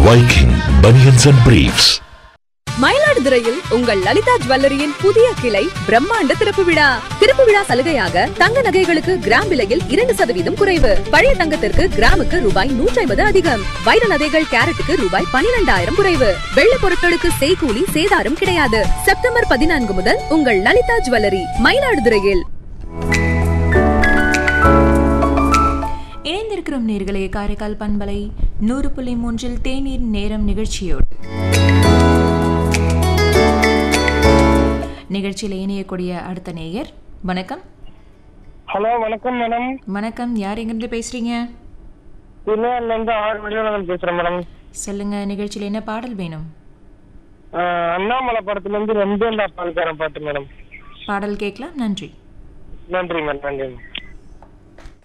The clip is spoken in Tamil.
Viking Bunions and Briefs. மயிலாடுதுறையில் உங்கள் லலிதா ஜுவல்லரியின் புதிய கிளை பிரம்மாண்ட திறப்பு விழா திறப்பு விழா சலுகையாக தங்க நகைகளுக்கு கிராம் விலையில் இரண்டு சதவீதம் குறைவு பழைய தங்கத்திற்கு கிராமுக்கு ரூபாய் நூற்றி ஐம்பது அதிகம் வைர நகைகள் கேரட்டுக்கு ரூபாய் பனிரெண்டாயிரம் குறைவு வெள்ளி பொருட்களுக்கு செய்கூலி சேதாரம் கிடையாது செப்டம்பர் பதினான்கு முதல் உங்கள் லலிதா ஜுவல்லரி மயிலாடுதுறையில் இணைந்திருக்கிறோம் நேர்களே காரைக்கால் பண்பலை நூறு புள்ளி மூன்றில் தேநீர் நேரம் நிகழ்ச்சியோடு நிகழ்ச்சியில் இணையக்கூடிய அடுத்த நேயர் வணக்கம் ஹலோ வணக்கம் மேடம் வணக்கம் யார் எங்கிருந்து பேசுறீங்க திருநெல்வேலில இருந்து ஆறு வெளியுலகம் பேசுறேன் மேடம் சொல்லுங்க நிகழ்ச்சியில் என்ன பாடல் வேணும் ஆஹ் அண்ணாமலை படத்துல இருந்து ரெண்டு பால்காரன் பாட்டு மேடம் பாடல் கேட்கலாம் நன்றி நன்றி மேடம் நன்றி மேடம்